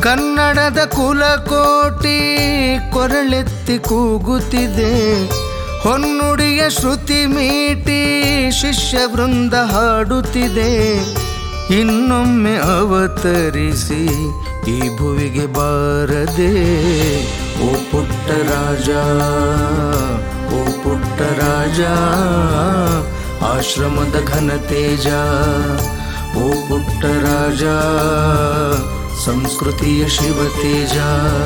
ಕನ್ನಡದ ಕುಲಕೋಟಿ ಕೊರಳೆತ್ತಿ ಕೂಗುತ್ತಿದೆ ಹೊನ್ನುಡಿಯ ಶ್ರುತಿ ಮೀಟಿ ಶಿಷ್ಯ ವೃಂದ ಹಾಡುತ್ತಿದೆ ಇನ್ನೊಮ್ಮೆ ಅವತರಿಸಿ ಈ ಭುವಿಗೆ ಬಾರದೆ ಓ ಪುಟ್ಟ ರಾಜ ಓ ಪುಟ್ಟ ರಾಜ ಆಶ್ರಮದ ಘನ ತೇಜ ಓ ಪುಟ್ಟ ರಾಜ ಸಂಸ್ಕೃತಿಯ ಶಿವ ತೇಜ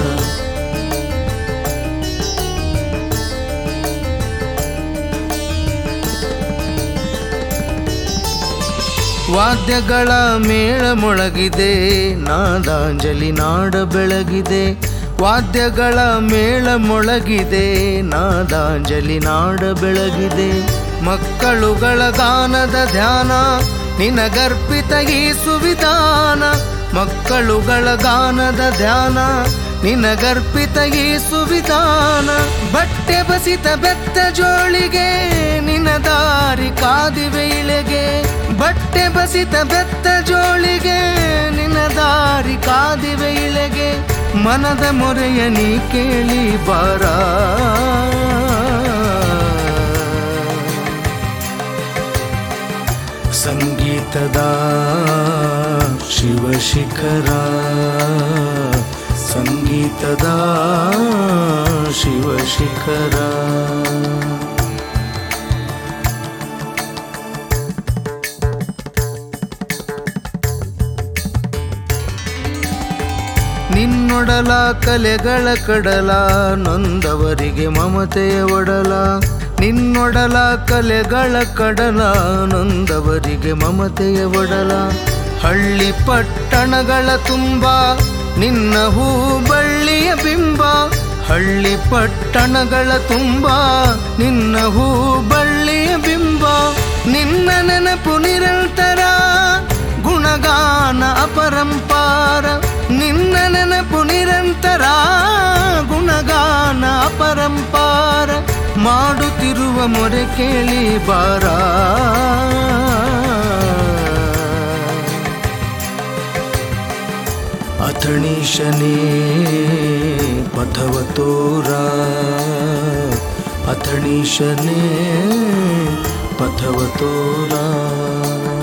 ವಾದ್ಯಗಳ ಮೇಳ ಮೊಳಗಿದೆ ನಾದಾಂಜಲಿ ನಾಡ ಬೆಳಗಿದೆ ವಾದ್ಯಗಳ ಮೇಳ ಮೊಳಗಿದೆ ನಾದಾಂಜಲಿ ನಾಡ ಬೆಳಗಿದೆ ಮಕ್ಕಳುಗಳ ಗಾನದ ಧ್ಯಾನ ನಿನಗರ್ಪಿತ ಈ ಸುವಿಧಾನ ಮಕ್ಕಳುಗಳ ಗಾನದ ಧ್ಯಾನ ನಿನಗರ್ಪಿತ ಈ ಸುವಿಧಾನ ಬಟ್ಟೆ ಬಸಿತ ಬೆತ್ತ ಜೋಳಿಗೆ ನಿನ ದಾರಿ ಕಾದಿವೆ ಇಳೆಗೆ ಬಟ್ಟೆ ಬಸಿತ ಬೆತ್ತ ಜೋಳಿಗೆ ನಿನ ದಾರಿ ಕಾದಿವೆ ಇಳೆಗೆ ಮನದ ಮೊರೆಯ ನೀ ಕೇಳಿ ಬಾರ ಸಂಗೀತದ ಶಿವಶಿಖರ ಸಂಗೀತದ ಶಿವಶಿಖರ ನಿನ್ನೊಡಲ ಕಲೆಗಳ ಕಡಲ ನೊಂದವರಿಗೆ ಮಮತೆಯ ಒಡಲ ನಿನ್ನೊಡಲ ಕಲೆಗಳ ಕಡಲ ನೊಂದವರಿಗೆ ಮಮತೆಯ ಒಡಲ ಹಳ್ಳಿ ಪಟ್ಟಣಗಳ ತುಂಬ ನಿನ್ನ ಹೂ ಬಳ್ಳಿಯ ಬಿಂಬ ಹಳ್ಳಿ ಪಟ್ಟಣಗಳ ತುಂಬ ನಿನ್ನ ಹೂ ಬಳ್ಳಿಯ ಬಿಂಬ ನಿನ್ನ ನೆನಪು ನಿರಂತರ ಗುಣಗಾನ ಅಪರಂಪಾರ ನಿನ್ನ ನೆನಪು ನಿರಂತರ ಗುಣಗಾನ ಅಪರಂಪಾರ ಮಾಡುತ್ತಿರುವ ಮೊರೆ ಕೇಳಿ ಬಾರ ಅಥಣೀಶನೇ ಪಥವ ತೋರ ಅಥಣೀಶನೇ ಪಥವ ತೋರ